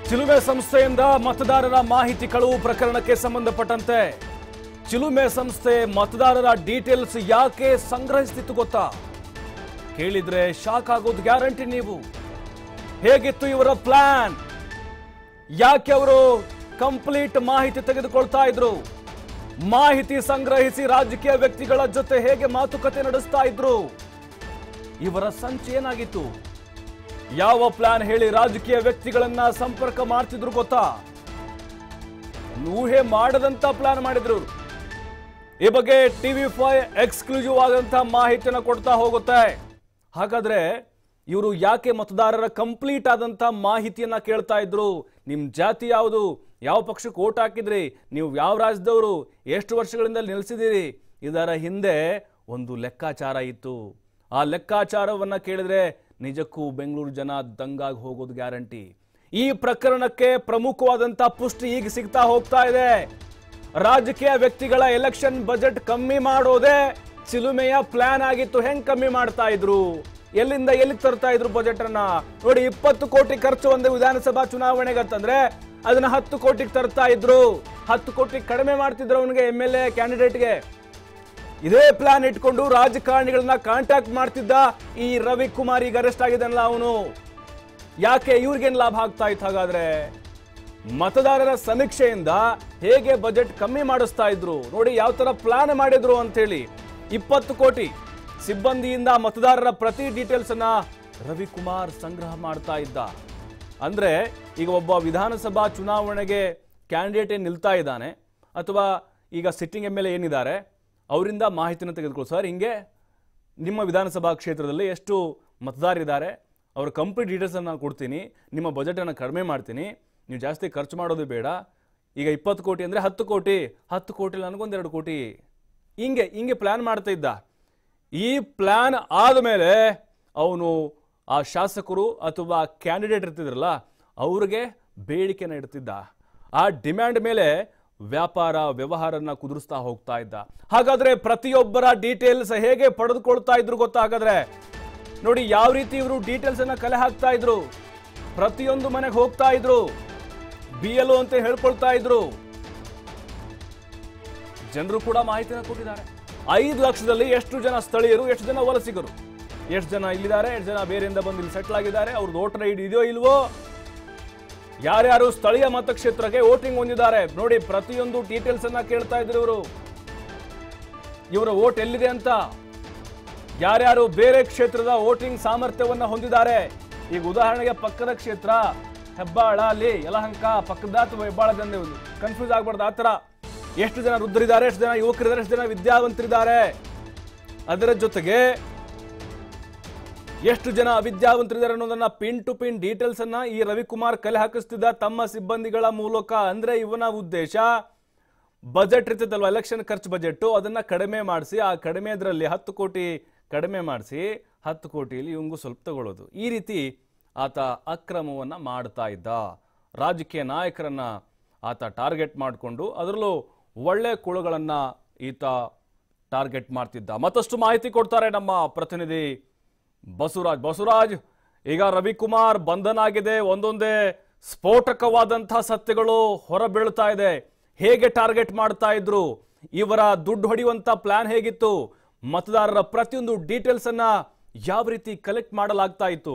ಚಿಲುಮೆ ಸಂಸ್ಥೆಯಿಂದ ಮತದಾರರ ಮಾಹಿತಿ ಕಳುವು ಪ್ರಕರಣಕ್ಕೆ ಸಂಬಂಧಪಟ್ಟಂತೆ ಚಿಲುಮೆ ಸಂಸ್ಥೆ ಮತದಾರರ ಡೀಟೇಲ್ಸ್ ಯಾಕೆ ಸಂಗ್ರಹಿಸ್ತಿತ್ತು ಗೊತ್ತಾ ಕೇಳಿದ್ರೆ ಶಾಕ್ ಆಗೋದು ಗ್ಯಾರಂಟಿ ನೀವು ಹೇಗಿತ್ತು ಇವರ ಪ್ಲಾನ್ ಯಾಕೆ ಅವರು ಕಂಪ್ಲೀಟ್ ಮಾಹಿತಿ ತೆಗೆದುಕೊಳ್ತಾ ಇದ್ರು ಮಾಹಿತಿ ಸಂಗ್ರಹಿಸಿ ರಾಜಕೀಯ ವ್ಯಕ್ತಿಗಳ ಜೊತೆ ಹೇಗೆ ಮಾತುಕತೆ ನಡೆಸ್ತಾ ಇದ್ರು ಇವರ ಸಂಚು ಏನಾಗಿತ್ತು ಯಾವ ಪ್ಲಾನ್ ಹೇಳಿ ರಾಜಕೀಯ ವ್ಯಕ್ತಿಗಳನ್ನ ಸಂಪರ್ಕ ಮಾಡ್ತಿದ್ರು ಗೊತ್ತಾ ಊಹೆ ಮಾಡದಂತ ಪ್ಲಾನ್ ಮಾಡಿದ್ರು ಇವ್ರು. ಈ ಬಗ್ಗೆ ಟಿವಿ ಫೈವ್ ಎಕ್ಸ್ಕ್ಲೂಸಿವ್ ಆದಂತ ಮಾಹಿತಿಯನ್ನು ಕೊಡ್ತಾ ಹೋಗುತ್ತೆ ಹಾಗಾದ್ರೆ ಇವರು ಯಾಕೆ ಮತದಾರರ ಕಂಪ್ಲೀಟ್ ಆದಂತ ಮಾಹಿತಿಯನ್ನ ಕೇಳ್ತಾ ಇದ್ರು ನಿಮ್ ಜಾತಿ ಯಾವುದು ಯಾವ ಪಕ್ಷಕ್ಕೆ ಓಟ್ ಹಾಕಿದ್ರಿ ನೀವು ಯಾವ ರಾಜ್ಯದವರು ಎಷ್ಟು ವರ್ಷಗಳಿಂದ ನೆಲೆಸಿದಿರಿ ಇದರ ಹಿಂದೆ ಒಂದು ಲೆಕ್ಕಾಚಾರ ಇತ್ತು ಆ ಲೆಕ್ಕಾಚಾರವನ್ನ ಕೇಳಿದ್ರೆ ನಿಜಕ್ಕೂ ಬೆಂಗಳೂರು ಜನ ದಂಗಾಗಿ ಹೋಗೋದು ಗ್ಯಾರಂಟಿ ಈ ಪ್ರಕರಣಕ್ಕೆ ಪ್ರಮುಖವಾದಂತ ಪುಷ್ಟಿ ಈಗ ಸಿಗ್ತಾ ಹೋಗ್ತಾ ಇದೆ ರಾಜಕೀಯ ವ್ಯಕ್ತಿಗಳ ಎಲೆಕ್ಷನ್ ಬಜೆಟ್ ಕಮ್ಮಿ ಮಾಡೋದೇ ಚಿಲುಮೆಯ ಪ್ಲಾನ್ ಆಗಿತ್ತು ಹೆಂಗ್ ಕಮ್ಮಿ ಮಾಡ್ತಾ ಇದ್ರು ಎಲ್ಲಿಂದ ಎಲ್ಲಿಗೆ ತರ್ತಾ ಇದ್ರು ಬಜೆಟ್ ಅನ್ನ ನೋಡಿ ಇಪ್ಪತ್ತು ಕೋಟಿ ಖರ್ಚು ಒಂದು ವಿಧಾನಸಭಾ ಚುನಾವಣೆಗೆ ಅಂತಂದ್ರೆ ಅದನ್ನ ಹತ್ತು ಕೋಟಿಗೆ ತರ್ತಾ ಇದ್ರು ಹತ್ತು ಕೋಟಿ ಕಡಿಮೆ ಮಾಡ್ತಿದ್ರು ಅವನಿಗೆ ಎಂ ಎಲ್ ಎ ಕ್ಯಾಂಡಿಡೇಟ್ಗೆ ಇದೇ ಪ್ಲಾನ್ ಇಟ್ಕೊಂಡು ರಾಜಕಾರಣಿಗಳನ್ನ ಕಾಂಟ್ಯಾಕ್ಟ್ ಮಾಡ್ತಿದ್ದ ಈ ರವಿಕುಮಾರ್ ಈಗ ಅರೆಸ್ಟ್ ಆಗಿದ್ದಾನಲ್ಲ ಅವನು ಯಾಕೆ ಇವ್ರಿಗೇನ್ ಲಾಭ ಆಗ್ತಾ ಇತ್ತು ಹಾಗಾದ್ರೆ ಮತದಾರರ ಸಮೀಕ್ಷೆಯಿಂದ ಹೇಗೆ ಬಜೆಟ್ ಕಮ್ಮಿ ಮಾಡಿಸ್ತಾ ಇದ್ರು ನೋಡಿ ಯಾವ ತರ ಪ್ಲಾನ್ ಮಾಡಿದ್ರು ಅಂತ ಹೇಳಿ ಇಪ್ಪತ್ತು ಕೋಟಿ ಸಿಬ್ಬಂದಿಯಿಂದ ಮತದಾರರ ಪ್ರತಿ ಡೀಟೇಲ್ಸ್ ಅನ್ನ ರವಿಕುಮಾರ್ ಸಂಗ್ರಹ ಮಾಡ್ತಾ ಇದ್ದ ಅಂದ್ರೆ ಈಗ ಒಬ್ಬ ವಿಧಾನಸಭಾ ಚುನಾವಣೆಗೆ ಕ್ಯಾಂಡಿಡೇಟ್ ಏನ್ ನಿಲ್ತಾ ಇದ್ದಾನೆ ಅಥವಾ ಈಗ ಸಿಟ್ಟಿಂಗ್ ಎಮ್ ಎಲ್ ಎ ಏನಿದ್ದಾರೆ ಅವರಿಂದ ಮಾಹಿತಿನ ತೆಗೆದುಕೊಳ್ಳಿ ಸರ್ ಹಿಂಗೆ ನಿಮ್ಮ ವಿಧಾನಸಭಾ ಕ್ಷೇತ್ರದಲ್ಲಿ ಎಷ್ಟು ಮತದಾರರಿದ್ದಾರೆ ಅವರ ಕಂಪ್ಲೀಟ್ ಡೀಟೇಲ್ಸನ್ನು ನಾನು ಕೊಡ್ತೀನಿ ನಿಮ್ಮ ಬಜೆಟನ್ನು ಕಡಿಮೆ ಮಾಡ್ತೀನಿ ನೀವು ಜಾಸ್ತಿ ಖರ್ಚು ಮಾಡೋದು ಬೇಡ ಈಗ ಇಪ್ಪತ್ತು ಕೋಟಿ ಅಂದರೆ ಹತ್ತು ಕೋಟಿ ಹತ್ತು ಕೋಟಿ ನನಗೊಂದೆರಡು ಕೋಟಿ ಹಿಂಗೆ ಹಿಂಗೆ ಪ್ಲ್ಯಾನ್ ಮಾಡ್ತಾ ಇದ್ದ ಈ ಪ್ಲ್ಯಾನ್ ಆದಮೇಲೆ ಅವನು ಆ ಶಾಸಕರು ಅಥವಾ ಕ್ಯಾಂಡಿಡೇಟ್ ಇರ್ತಿದ್ರಲ್ಲ ಅವ್ರಿಗೆ ಬೇಡಿಕೆನ ಇಡ್ತಿದ್ದ ಆ ಡಿಮ್ಯಾಂಡ್ ಮೇಲೆ ವ್ಯಾಪಾರ ವ್ಯವಹಾರನ ಕುದುರಿಸ್ತಾ ಹೋಗ್ತಾ ಇದ್ದ ಹಾಗಾದ್ರೆ ಪ್ರತಿಯೊಬ್ಬರ ಡೀಟೇಲ್ಸ್ ಹೇಗೆ ಪಡೆದುಕೊಳ್ತಾ ಇದ್ರು ಗೊತ್ತಾ ಹಾಗಾದ್ರೆ ನೋಡಿ ಯಾವ ರೀತಿ ಇವರು ಡೀಟೇಲ್ಸ್ ಅನ್ನ ಕಲೆ ಹಾಕ್ತಾ ಇದ್ರು ಪ್ರತಿಯೊಂದು ಮನೆಗೆ ಹೋಗ್ತಾ ಇದ್ರು ಬಿ ಎಲ್ ಅಂತ ಹೇಳ್ಕೊಳ್ತಾ ಇದ್ರು ಜನರು ಕೂಡ ಮಾಹಿತಿನ ಕೊಟ್ಟಿದ್ದಾರೆ ಐದು ಲಕ್ಷದಲ್ಲಿ ಎಷ್ಟು ಜನ ಸ್ಥಳೀಯರು ಎಷ್ಟು ಜನ ವಲಸಿಗರು ಎಷ್ಟು ಜನ ಇಲ್ಲಿದ್ದಾರೆ ಎಷ್ಟು ಜನ ಬೇರೆಯಿಂದ ಬಂದು ಇಲ್ಲಿ ಸೆಟ್ಲ್ ಆಗಿದ್ದಾರೆ ಅವ್ರದ್ದು ವೋಟರ್ ಐಡಿ ಇದೆಯೋ ಇಲ್ವೋ ಯಾರ್ಯಾರು ಸ್ಥಳೀಯ ಮತಕ್ಷೇತ್ರಕ್ಕೆ ವೋಟಿಂಗ್ ಹೊಂದಿದ್ದಾರೆ ನೋಡಿ ಪ್ರತಿಯೊಂದು ಡೀಟೇಲ್ಸ್ ಅನ್ನ ಕೇಳ್ತಾ ಇದ್ರು ಇವರು ಇವರ ವೋಟ್ ಎಲ್ಲಿದೆ ಅಂತ ಯಾರ್ಯಾರು ಬೇರೆ ಕ್ಷೇತ್ರದ ವೋಟಿಂಗ್ ಸಾಮರ್ಥ್ಯವನ್ನ ಹೊಂದಿದ್ದಾರೆ ಈಗ ಉದಾಹರಣೆಗೆ ಪಕ್ಕದ ಕ್ಷೇತ್ರ ಹೆಬ್ಬಾಳ ಅಲ್ಲಿ ಯಲಹಂಕ ಪಕ್ಕದ ಅಥವಾ ಹೆಬ್ಬಾಳದಿಂದ ಕನ್ಫ್ಯೂಸ್ ಆಗ್ಬಾರ್ದು ಆ ಥರ ಎಷ್ಟು ಜನ ವೃದ್ಧರಿದ್ದಾರೆ ಎಷ್ಟು ಜನ ಯುವಕರಿದ್ದಾರೆ ಎಷ್ಟು ಜನ ವಿದ್ಯಾವಂತರಿದ್ದಾರೆ ಅದರ ಜೊತೆಗೆ ಎಷ್ಟು ಜನ ಅವಿದ್ಯಾವಂತರಿದ್ದಾರೆ ಅನ್ನೋದನ್ನ ಪಿನ್ ಟು ಪಿನ್ ಡೀಟೇಲ್ಸ್ ಅನ್ನ ಈ ರವಿಕುಮಾರ್ ಕಲೆ ಹಾಕಿಸ್ತಿದ್ದ ತಮ್ಮ ಸಿಬ್ಬಂದಿಗಳ ಮೂಲಕ ಅಂದ್ರೆ ಇವನ ಉದ್ದೇಶ ಬಜೆಟ್ ಇರ್ತದಲ್ವ ಎಲೆಕ್ಷನ್ ಖರ್ಚು ಬಜೆಟ್ ಅದನ್ನ ಕಡಿಮೆ ಮಾಡಿಸಿ ಆ ಕಡಿಮೆ ಇದರಲ್ಲಿ ಹತ್ತು ಕೋಟಿ ಕಡಿಮೆ ಮಾಡಿಸಿ ಹತ್ತು ಕೋಟಿಯಲ್ಲಿ ಇವಂಗೂ ಸ್ವಲ್ಪ ತಗೊಳ್ಳೋದು ಈ ರೀತಿ ಆತ ಅಕ್ರಮವನ್ನ ಮಾಡ್ತಾ ಇದ್ದ ರಾಜಕೀಯ ನಾಯಕರನ್ನ ಆತ ಟಾರ್ಗೆಟ್ ಮಾಡಿಕೊಂಡು ಅದರಲ್ಲೂ ಒಳ್ಳೆ ಕುಳುಗಳನ್ನ ಈತ ಟಾರ್ಗೆಟ್ ಮಾಡ್ತಿದ್ದ ಮತ್ತಷ್ಟು ಮಾಹಿತಿ ಕೊಡ್ತಾರೆ ನಮ್ಮ ಪ್ರತಿನಿಧಿ ಬಸವರಾಜ್ ಬಸವರಾಜ್ ಈಗ ರವಿಕುಮಾರ್ ಬಂಧನ ಆಗಿದೆ ಒಂದೊಂದೇ ಸ್ಫೋಟಕವಾದಂತಹ ಸತ್ಯಗಳು ಹೊರಬೀಳ್ತಾ ಇದೆ ಹೇಗೆ ಟಾರ್ಗೆಟ್ ಮಾಡ್ತಾ ಇದ್ರು ಇವರ ದುಡ್ಡು ಹೊಡೆಯುವಂತ ಪ್ಲಾನ್ ಹೇಗಿತ್ತು ಮತದಾರರ ಪ್ರತಿಯೊಂದು ಡೀಟೇಲ್ಸ್ ಅನ್ನ ಯಾವ ರೀತಿ ಕಲೆಕ್ಟ್ ಮಾಡಲಾಗ್ತಾ ಇತ್ತು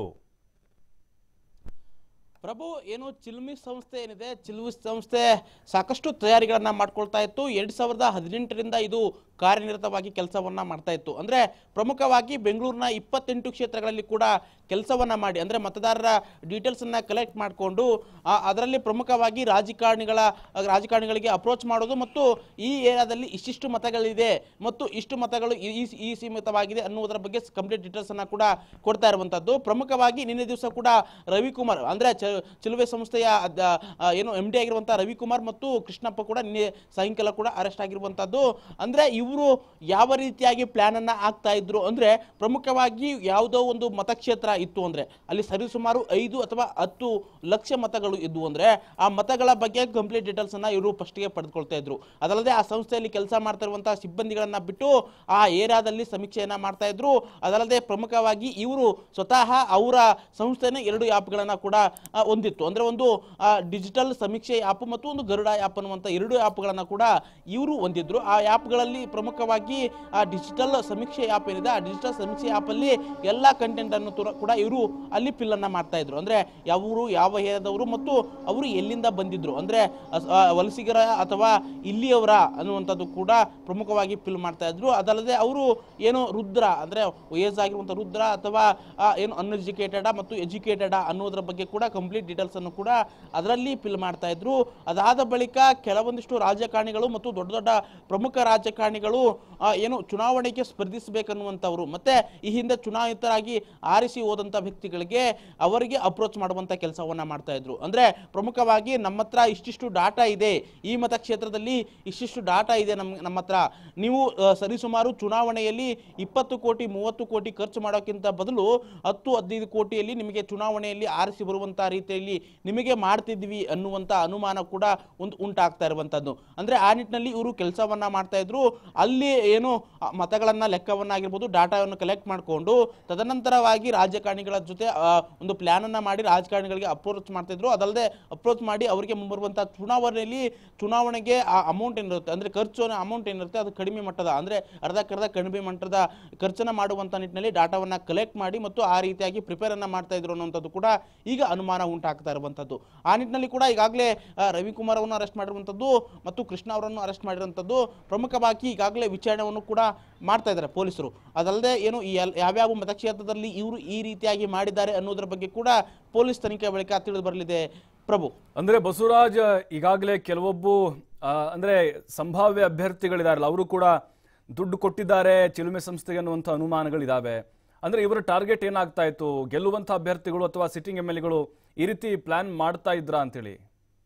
ಪ್ರಭು ಏನು ಚಿಲ್ಮಿ ಸಂಸ್ಥೆ ಏನಿದೆ ಚಿಲ್ಮಿ ಸಂಸ್ಥೆ ಸಾಕಷ್ಟು ತಯಾರಿಗಳನ್ನ ಮಾಡ್ಕೊಳ್ತಾ ಇತ್ತು ಎರಡು ಸಾವಿರದ ಹದಿನೆಂಟರಿಂದ ಇದು ಕಾರ್ಯನಿರತವಾಗಿ ಕೆಲಸವನ್ನ ಮಾಡ್ತಾ ಇತ್ತು ಅಂದ್ರೆ ಪ್ರಮುಖವಾಗಿ ಬೆಂಗಳೂರಿನ ಇಪ್ಪತ್ತೆಂಟು ಕ್ಷೇತ್ರಗಳಲ್ಲಿ ಕೂಡ ಕೆಲಸವನ್ನ ಮಾಡಿ ಅಂದ್ರೆ ಮತದಾರರ ಡೀಟೇಲ್ಸ್ ಅನ್ನ ಕಲೆಕ್ಟ್ ಮಾಡಿಕೊಂಡು ಅದರಲ್ಲಿ ಪ್ರಮುಖವಾಗಿ ರಾಜಕಾರಣಿಗಳ ರಾಜಕಾರಣಿಗಳಿಗೆ ಅಪ್ರೋಚ್ ಮಾಡೋದು ಮತ್ತು ಈ ಏರಿಯಾದಲ್ಲಿ ಇಷ್ಟಿಷ್ಟು ಮತಗಳಿದೆ ಮತ್ತು ಇಷ್ಟು ಮತಗಳು ಈ- ಈ ಈ ಸೀಮಿತವಾಗಿದೆ ಅನ್ನುವುದರ ಬಗ್ಗೆ ಕಂಪ್ಲೀಟ್ ಡೀಟೇಲ್ಸ್ ಅನ್ನ ಕೂಡ ಕೊಡ್ತಾ ಇರುವಂತದ್ದು ಪ್ರಮುಖವಾಗಿ ನಿನ್ನೆ ದಿವಸ ಕೂಡ ರವಿಕುಮಾರ್ ಅಂದ್ರೆ ಚ- ಚಿಲುವೆ ಸಂಸ್ಥೆಯ ಅದ- ಆ, ಏನು ಎಂ ಡಿ ಆಗಿರುವಂತಹ ರವಿಕುಮಾರ್ ಮತ್ತು ಕೃಷ್ಣಪ್ಪ ಕೂಡ ನಿನ್ನೆ ಸಾಯಂಕಾಲ ಕೂಡ ಅರೆಸ್ಟ್ ಆಗಿರುವಂತದ್ದು ಅಂದ್ರೆ ಇವರು ಇವರು ಯಾವ ರೀತಿಯಾಗಿ ಪ್ಲಾನ್ ಅನ್ನ ಹಾಕ್ತಾ ಇದ್ರು ಅಂದ್ರೆ ಪ್ರಮುಖವಾಗಿ ಯಾವುದೋ ಒಂದು ಮತಕ್ಷೇತ್ರ ಇತ್ತು ಅಂದ್ರೆ ಅಲ್ಲಿ ಸರಿಸುಮಾರು ಐದು ಅಥವಾ ಹತ್ತು ಲಕ್ಷ ಮತಗಳು ಇದ್ವು ಅಂದ್ರೆ ಆ ಮತಗಳ ಬಗ್ಗೆ ಕಂಪ್ಲೀಟ್ ಡೀಟೇಲ್ಸ್ ಅನ್ನ ಇವರು ಫಸ್ಟ್ಗೆ ಪಡೆದುಕೊಳ್ತಾ ಇದ್ರು ಅದಲ್ಲದೆ ಆ ಸಂಸ್ಥೆಯಲ್ಲಿ ಕೆಲಸ ಮಾಡ್ತಾ ಇರುವಂತಹ ಸಿಬ್ಬಂದಿಗಳನ್ನ ಬಿಟ್ಟು ಆ ಏರಿಯಾದಲ್ಲಿ ಸಮೀಕ್ಷೆಯನ್ನ ಮಾಡ್ತಾ ಇದ್ರು ಅದಲ್ಲದೆ ಪ್ರಮುಖವಾಗಿ ಇವರು ಸ್ವತಃ ಅವರ ಸಂಸ್ಥೆನೇ ಎರಡು ಆ್ಯಪ್ಗಳನ್ನ ಕೂಡ ಆ, ಹೊಂದಿತ್ತು ಅಂದ್ರೆ ಒಂದು ಡಿಜಿಟಲ್ ಸಮೀಕ್ಷೆ ಆ್ಯಪ್ ಮತ್ತು ಒಂದು ಗರುಡ ಆ್ಯಪ್ ಅನ್ನುವಂಥ ಎರಡು ಆ್ಯಪ್ಗಳನ್ನ ಕೂಡ ಇವರು ಹೊಂದಿದ್ರು ಆ ಆ್ಯಪ್ಗಳಲ್ಲಿ ಪ್ರಮುಖವಾಗಿ ಆ ಡಿಜಿಟಲ್ ಸಮೀಕ್ಷೆ ಆ್ಯಪ್ ಏನಿದೆ ಆ ಡಿಜಿಟಲ್ ಸಮೀಕ್ಷೆ ಆ್ಯಪಲ್ಲಿ ಎಲ್ಲ ಕಂಟೆಂಟ್ ಅನ್ನು ತುರ- ಕೂಡ ಇವರು ಅಲ್ಲಿ ಫಿಲ್ ಅನ್ನ ಮಾಡ್ತಾ ಇದ್ರು ಅಂದ್ರೆ ಯಾವರು ಯಾವ ಏರಿಯಾದವರು ಮತ್ತು ಅವರು ಎಲ್ಲಿಂದ ಬಂದಿದ್ರು ಅಂದ್ರೆ ಅಸ್- ಆ, ವಲಸಿಗರ ಅಥವಾ ಇಲ್ಲಿಯವರ ಅನ್ನುವಂಥದ್ದು ಕೂಡ ಪ್ರಮುಖವಾಗಿ ಫಿಲ್ ಮಾಡ್ತಾ ಇದ್ರು ಅದಲ್ಲದೆ ಅವರು ಏನು ರುದ್ರ ಅಂದ್ರೆ ಏಜ್ ಆಗಿರುವಂಥ ರುದ್ರ ಅಥವಾ ಆ, ಏನು ಅನ್ಎಜುಕೇಟೆಡ್ ಮತ್ತು ಎಜುಕೇಟೆಡ್ ಅನ್ನೋದ್ರ ಬಗ್ಗೆ ಕೂಡ ಕಂಪ್ಲೀಟ್ ಡೀಟೇಲ್ಸ್ ಅನ್ನು ಕೂಡ ಅದರಲ್ಲಿ ಫಿಲ್ ಮಾಡ್ತಾ ಇದ್ರು ಅದಾದ ಬಳಿಕ ಕೆಲವೊಂದಿಷ್ಟು ರಾಜಕಾರಣಿಗಳು ಮತ್ತು ದೊಡ್ಡ ದೊಡ್ಡ ಪ್ರಮುಖ ರಾಜಕಾರಣಿಗಳು ಆ, ಏನು ಚುನಾವಣೆಗೆ ಸ್ಪರ್ಧಿಸಬೇಕನ್ನುವಂಥವ್ರು ಮತ್ತೆ ಈ ಹಿಂದೆ ಚುನಾಯಿತರಾಗಿ ಆರಿಸಿ ಹೋದಂಥ ವ್ಯಕ್ತಿಗಳಿಗೆ ಅವರಿಗೆ ಅಪ್ರೋಚ್ ಮಾಡುವಂಥ ಕೆಲಸವನ್ನ ಮಾಡ್ತಾ ಇದ್ರು ಅಂದ್ರೆ ಪ್ರಮುಖವಾಗಿ ನಮ್ಮ ಹತ್ರ ಇಷ್ಟಿಷ್ಟು ಡಾಟಾ ಇದೆ ಈ ಮತಕ್ಷೇತ್ರದಲ್ಲಿ ಇಷ್ಟಿಷ್ಟು ಡಾಟಾ ಇದೆ ನಮ್ಮ ನಮ್ಮ ಹತ್ರ ನೀವು ಆ, ಸರಿಸುಮಾರು ಚುನಾವಣೆಯಲ್ಲಿ ಇಪ್ಪತ್ತು ಕೋಟಿ ಮೂವತ್ತು ಕೋಟಿ ಖರ್ಚು ಮಾಡೋಕ್ಕಿಂತ ಬದಲು ಹತ್ತು ಹದಿನೈದು ಕೋಟಿಯಲ್ಲಿ ನಿಮಗೆ ಚುನಾವಣೆಯಲ್ಲಿ ಆರಿಸಿ ಬರುವಂಥ ರೀತಿಯಲ್ಲಿ ನಿಮಗೆ ಮಾಡ್ತಿದ್ವಿ ಅನ್ನುವಂಥ ಅನುಮಾನ ಕೂಡ ಒಂದು ಉಂಟಾಗ್ತಾ ಇರುವಂಥದ್ದು ಅಂದ್ರೆ ಆ ನಿಟ್ಟಿನಲ್ಲಿ ಇವರು ಕೆಲಸವನ್ನ ಮಾಡ್ತಾ ಇದ್ರು ಅಲ್ಲಿ ಏನು ಆ, ಮತಗಳನ್ನ ಲೆಕ್ಕವನ್ನಾಗಿರ್ಬೋದು ಡಾಟಾವನ್ನು ಕಲೆಕ್ಟ್ ಮಾಡಿಕೊಂಡು ತದನಂತರವಾಗಿ ರಾಜಕಾರಣಿಗಳ ಜೊತೆ ಆ, ಒಂದು ಪ್ಲಾನ್ ಅನ್ನ ಮಾಡಿ ರಾಜಕಾರಣಿಗಳಿಗೆ ಅಪ್ರೋಚ್ ಮಾಡ್ತಾ ಇದ್ರು ಅದಲ್ಲದೆ ಅಪ್ರೋಚ್ ಮಾಡಿ ಅವರಿಗೆ ಮುಂಬರುವಂಥ ಚುನಾವಣೆಯಲ್ಲಿ ಚುನಾವಣೆಗೆ ಆ ಅಮೌಂಟ್ ಏನಿರುತ್ತೆ ಅಂದ್ರೆ ಖರ್ಚು ಅಮೌಂಟ್ ಏನಿರುತ್ತೆ ಅದು ಕಡಿಮೆ ಮಟ್ಟದ ಅಂದ್ರೆ ಅರ್ಧಕ್ಕರ್ಧ ಕಡಿಮೆ ಮಟ್ಟದ ಖರ್ಚನ್ನ ಮಾಡುವಂಥ ನಿಟ್ಟಿನಲ್ಲಿ ಡಾಟಾವನ್ನ ಕಲೆಕ್ಟ್ ಮಾಡಿ ಮತ್ತು ಆ ರೀತಿಯಾಗಿ ಪ್ರಿಪೇರ್ ಅನ್ನ ಮಾಡ್ತಾ ಇದ್ರು ಅನ್ನುವಂಥದ್ದು ಕೂಡ ಈಗ ಅನುಮಾನ ಉಂಟಾಗ್ತಾ ಇರುವಂಥದ್ದು ಆ ನಿಟ್ಟಿನಲ್ಲಿ ಕೂಡ ಈಗಾಗಲೇ ಆ, ರವಿಕುಮಾರ್ ಅವರನ್ನು ಅರೆಸ್ಟ್ ಮಾಡಿರುವಂಥದ್ದು ಮತ್ತು ಕೃಷ್ಣ ಅವರನ್ನು ಅರೆಸ್ಟ್ ಮಾಡಿರುವಂಥದ್ದು ಪ್ರಮುಖವಾಗಿ ಈಗಾಗಲೇ ವಿಚಾರಣೆಯನ್ನು ಕೂಡ ಮಾಡ್ತಾ ಇದ್ದಾರೆ ಪೊಲೀಸರು ಅದಲ್ಲದೆ ಏನು ಈ ಎಲ್- ಯಾವ್ಯಾವ ಮತಕ್ಷೇತ್ರದಲ್ಲಿ ಇವರು ಈ ರೀತಿಯಾಗಿ ಮಾಡಿದ್ದಾರೆ ಅನ್ನೋದ್ರ ಬಗ್ಗೆ ಕೂಡ ಪೊಲೀಸ್ ತನಿಖೆ ಬಳಿಕ ತಿಳಿದು ಬರಲಿದೆ ಪ್ರಭು ಅಂದ್ರೆ ಬಸವರಾಜ್ ಈಗಾಗಲೇ ಕೆಲವೊಬ್ಬು ಆ, ಅಂದ್ರೆ ಸಂಭಾವ್ಯ ಅಭ್ಯರ್ಥಿಗಳಿದಾರಲ್ಲ ಅವರು ಕೂಡ ದುಡ್ಡು ಕೊಟ್ಟಿದ್ದಾರೆ ಚಿಲುಮೆ ಸಂಸ್ಥೆಗೆ ಅನ್ನುವಂಥ ಅನುಮಾನಗಳಿದಾವೆ ಅಂದ್ರೆ ಇವರ ಟಾರ್ಗೆಟ್ ಏನಾಗ್ತಾ ಇತ್ತು ಗೆಲ್ಲುವಂಥ ಅಭ್ಯರ್ಥಿಗಳು ಅಥವಾ ಸಿಟ್ಟಿಂಗ್ ಎಮ್ ಎಲ್ ಎಗಳು ಈ ರೀತಿ ಪ್ಲಾನ್ ಮಾಡ್ತಾ ಇದ್ರಾ ಅಂತೇಳಿ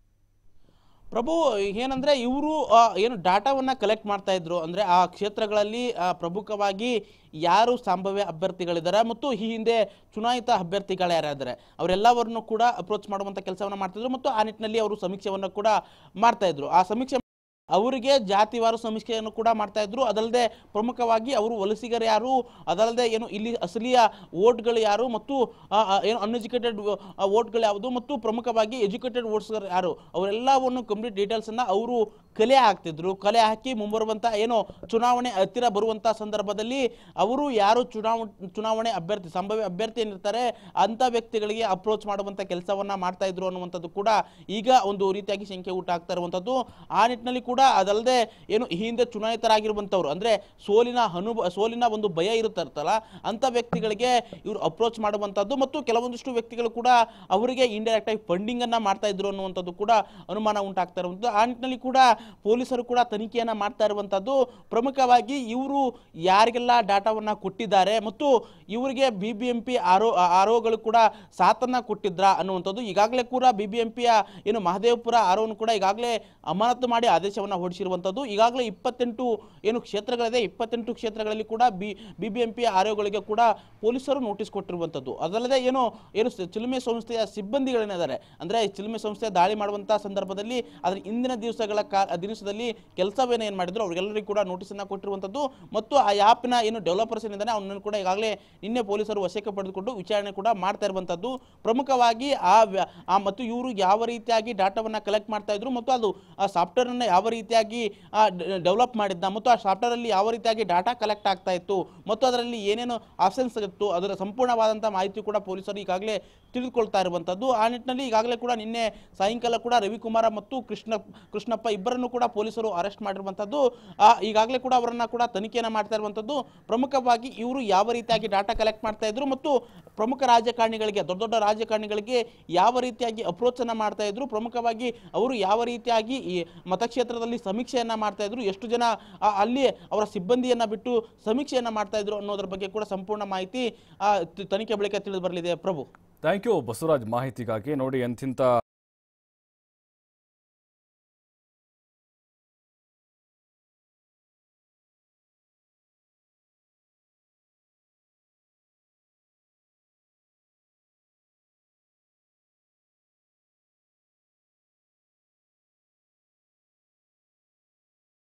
ಪ್ರಭು ಏನಂದ್ರೆ ಇವರು ಏನು ಡಾಟಾವನ್ನ ಕಲೆಕ್ಟ್ ಮಾಡ್ತಾ ಇದ್ರು ಅಂದ್ರೆ ಆ ಕ್ಷೇತ್ರಗಳಲ್ಲಿ ಆ, ಪ್ರಮುಖವಾಗಿ ಯಾರು ಸಂಭವ್ಯ ಅಭ್ಯರ್ಥಿಗಳಿದ್ದಾರೆ ಮತ್ತು ಈ ಹಿಂದೆ ಚುನಾಯಿತ ಅಭ್ಯರ್ಥಿಗಳು ಯಾರಿದ್ದಾರೆ ಅವರೆಲ್ಲವರನ್ನು ಕೂಡ ಅಪ್ರೋಚ್ ಮಾಡುವಂತ ಕೆಲಸವನ್ನ ಮಾಡ್ತಿದ್ರು ಮತ್ತು ಆ ನಿಟ್ಟಿನಲ್ಲಿ ಅವರು ಸಮೀಕ್ಷೆಯನ್ನು ಕೂಡ ಮಾಡ್ತಾ ಇದ್ರು ಆ ಸಮೀಕ್ಷೆ ಅವರಿಗೆ ಜಾತಿವಾರು ಸಮೀಕ್ಷೆಯನ್ನು ಕೂಡ ಮಾಡ್ತಾ ಇದ್ರು ಅದಲ್ಲದೆ ಪ್ರಮುಖವಾಗಿ ಅವರು ವಲಸಿಗರು ಯಾರು ಅದಲ್ಲದೆ ಏನು ಇಲ್ಲಿ ಅಸಲಿಯ ವೋಟ್ಗಳು ಯಾರು ಮತ್ತು ಆ, ಆ, ಏನು ಅನ್ಎಜುಕೇಟೆಡ್ ವೋಟ್ಗಳು ಯಾವುದು ಮತ್ತು ಪ್ರಮುಖವಾಗಿ ಎಜುಕೇಟೆಡ್ ವೋಟ್ಸ್ಗಳು ಯಾರು ಅವರೆಲ್ಲವನ್ನು ಕಂಪ್ಲೀಟ್ ಡೀಟೇಲ್ಸನ್ನು ಅವರು ಕಲೆ ಹಾಕ್ತಿದ್ರು ಕಲೆ ಹಾಕಿ ಮುಂಬರುವಂಥ ಏನು ಚುನಾವಣೆ ಹತ್ತಿರ ಬರುವಂಥ ಸಂದರ್ಭದಲ್ಲಿ ಅವರು ಯಾರು ಚುನಾವಣೆ ಚುನಾವಣೆ ಅಭ್ಯರ್ಥಿ ಸಂಭಾವ್ಯ ಅಭ್ಯರ್ಥಿ ಏನಿರ್ತಾರೆ ಅಂಥ ವ್ಯಕ್ತಿಗಳಿಗೆ ಅಪ್ರೋಚ್ ಮಾಡುವಂಥ ಕೆಲಸವನ್ನ ಮಾಡ್ತಾ ಇದ್ರು ಅನ್ನುವಂಥದ್ದು ಕೂಡ ಈಗ ಒಂದು ರೀತಿಯಾಗಿ ಸಂಖ್ಯೆ ಊಟ ಆಗ್ತಾ ಇರುವಂಥದ್ದು ಆ ನಿಟ್ಟಿನಲ್ಲಿ ಕೂಡ ಅದಲ್ಲದೆ ಏನು ಈ ಹಿಂದೆ ಚುನಾಯಿತರಾಗಿರುವಂಥವ್ರು ಅಂದ್ರೆ ಸೋಲಿನ ಅನುಭವ ಸೋಲಿನ ಒಂದು ಭಯ ಇರುತ್ತಲ್ಲ ಅಂಥ ವ್ಯಕ್ತಿಗಳಿಗೆ ಇವರು ಅಪ್ರೋಚ್ ಮಾಡುವಂಥದ್ದು ಮತ್ತು ಕೆಲವೊಂದಿಷ್ಟು ವ್ಯಕ್ತಿಗಳು ಕೂಡ ಅವರಿಗೆ ಇಂಡೈರೆಕ್ಟ್ ಆಗಿ ಫಂಡಿಂಗ್ ಅನ್ನ ಮಾಡ್ತಾ ಇದ್ರು ಅನ್ನುವಂಥದ್ದು ಕೂಡ ಅನುಮಾನ ಉಂಟಾಗ್ತಾ ಇರುವಂಥದ್ದು ಆ ನಿಟ್ಟಿನಲ್ಲಿ ಕೂಡ ಪೊಲೀಸರು ಕೂಡ ತನಿಖೆಯನ್ನ ಮಾಡ್ತಾ ಇರುವಂಥದ್ದು ಪ್ರಮುಖವಾಗಿ ಇವರು ಯಾರಿಗೆಲ್ಲ ಡಾಟಾವನ್ನ ಕೊಟ್ಟಿದ್ದಾರೆ ಮತ್ತು ಇವರಿಗೆ B B M P ARO ಆರೋಗಳು ಕೂಡ ಸಾಥನ್ನ ಕೊಟ್ಟಿದ್ರ ಅನ್ನುವಂಥದ್ದು ಈಗಾಗಲೇ ಕೂಡ ಬಿ ಬಿ ಎಂ ಪಿಯ ಏನು ಮಹದೇವಪುರ ಆರೋವನ್ನು ಕೂಡ ಈಗಾಗಲೇ ಅಮಾನತು ಮಾಡಿ ಆದೇಶವನ್ನು ಹೊರಡಿಸಿರುವಂಥದ್ದು ಈಗಾಗಲೇ ಇಪ್ಪತ್ತೆಂಟು ಏನು ಕ್ಷೇತ್ರಗಳಿದೆ ಇಪ್ಪತ್ತೆಂಟು ಕ್ಷೇತ್ರಗಳಲ್ಲಿ ಕೂಡ B B B M P ಆರೋಗಳಿಗೆ ಕೂಡ ಪೊಲೀಸರು ನೋಟಿಸ್ ಕೊಟ್ಟಿರುವಂಥದ್ದು ಅದಲ್ಲದೆ ಏನು ಏನು ಸ- ಚಿಲುಮೆ ಸಂಸ್ಥೆಯ ಸಿಬ್ಬಂದಿಗಳೇನಿದ್ದಾರೆ ಅಂದರೆ ಚಿಲುಮೆ ಸಂಸ್ಥೆ ದಾಳಿ ಮಾಡುವಂಥ ಸಂದರ್ಭದಲ್ಲಿ ಅದರ ಇಂದಿನ ದಿವಸಗಳ ಕಾ ದಿವಸದಲ್ಲಿ ಕೆಲಸವೇನು ಏನು ಮಾಡಿದ್ರು ಅವ್ರಿಗೆಲ್ಲರಿಗೂ ಕೂಡ ನೋಟಿಸನ್ನು ಕೊಟ್ಟಿರುವಂಥದ್ದು ಮತ್ತು ಆ ಆ್ಯಪ್ನ ಏನು ಡೆವಲಪರ್ಸ್ ಏನಿದ್ದಾನೆ ಅವನನ್ನು ಕೂಡ ಈಗಾಗಲೇ ನಿನ್ನೆ ಪೊಲೀಸರು ವಶಕ್ಕೆ ಪಡೆದುಕೊಂಡು ವಿಚಾರಣೆ ಕೂಡ ಮಾಡ್ತಾ ಇರುವಂಥದ್ದು ಪ್ರಮುಖವಾಗಿ ಆ ವ್ಯ- ಆ ಮತ್ತು ಇವರು ಯಾವ ರೀತಿಯಾಗಿ ಡಾಟಾವನ್ನು ಕಲೆಕ್ಟ್ ಮಾಡ್ತಾ ಇದ್ರು ಮತ್ತು ಅದು ಆ ಸಾಫ್ಟ್ವೇರನ್ನು ಯಾವ ರೀತಿಯಾಗಿ ಡೆವಲಪ್ ಮಾಡಿದ್ದ ಮತ್ತು ಆ ಸಾಫ್ಟ್ವೇರಲ್ಲಿ ಯಾವ ರೀತಿಯಾಗಿ ಡಾಟಾ ಕಲೆಕ್ಟ್ ಆಗ್ತಾ ಇತ್ತು ಮತ್ತು ಅದರಲ್ಲಿ ಏನೇನು ಆಪ್ಷನ್ಸ್ ಇತ್ತು ಅದರ ಸಂಪೂರ್ಣವಾದಂಥ ಮಾಹಿತಿ ಕೂಡ ಪೊಲೀಸರು ಈಗಾಗಲೇ ತಿಳಿದುಕೊಳ್ತಾ ಇರುವಂಥದ್ದು ಆ ನಿಟ್ಟಿನಲ್ಲಿ ಈಗಾಗಲೇ ಕೂಡ ನಿನ್ನೆ ಸಾಯಂಕಾಲ ಕೂಡ ರವಿಕುಮಾರ ಮತ್ತು ಕೃಷ್ಣ ಕೃಷ್ಣಪ್ಪ ಇಬ್ಬರನ್ನು ಕೂಡ ಪೊಲೀಸರು ಅರೆಸ್ಟ್ ಮಾಡಿರುವಂಥದ್ದು ಆ, ಈಗಾಗಲೇ ಕೂಡ ಅವರನ್ನ ಕೂಡ ತನಿಖೆಯನ್ನು ಮಾಡ್ತಾ ಇರುವಂಥದ್ದು ಪ್ರಮುಖವಾಗಿ ಇವರು ಯಾವ ರೀತಿಯಾಗಿ ಡಾಟಾ ಕಲೆಕ್ಟ್ ಮಾಡ್ತಾ ಇದ್ರು ಮತ್ತು ಪ್ರಮುಖ ರಾಜಕಾರಣಿಗಳಿಗೆ ದೊಡ್ಡ ದೊಡ್ಡ ರಾಜಕಾರಣಿಗಳಿಗೆ ಯಾವ ರೀತಿಯಾಗಿ ಅಪ್ರೋಚ್ ಅನ್ನ ಮಾಡ್ತಾ ಇದ್ರು ಪ್ರಮುಖವಾಗಿ ಅವರು ಯಾವ ರೀತಿಯಾಗಿ ಈ ಮತಕ್ಷೇತ್ರದಲ್ಲಿ ಸಮೀಕ್ಷೆಯನ್ನ ಮಾಡ್ತಾ ಇದ್ರು ಎಷ್ಟು ಜನ ಆ, ಅಲ್ಲಿ ಅವರ ಸಿಬ್ಬಂದಿಯನ್ನ ಬಿಟ್ಟು ಸಮೀಕ್ಷೆಯನ್ನ ಮಾಡ್ತಾ ಇದ್ರು ಅನ್ನೋದ್ರ ಬಗ್ಗೆ ಕೂಡ ಸಂಪೂರ್ಣ ಮಾಹಿತಿ ಆ, ತ- ತನಿಖೆ ಬಳಿಕ ತಿಳಿದು ಬರಲಿದೆ ಪ್ರಭು ಥ್ಯಾಂಕ್ ಯು ಬಸವರಾಜ್ ಮಾಹಿತಿಗಾಗಿ ನೋಡಿ ಎಂತಿಂತ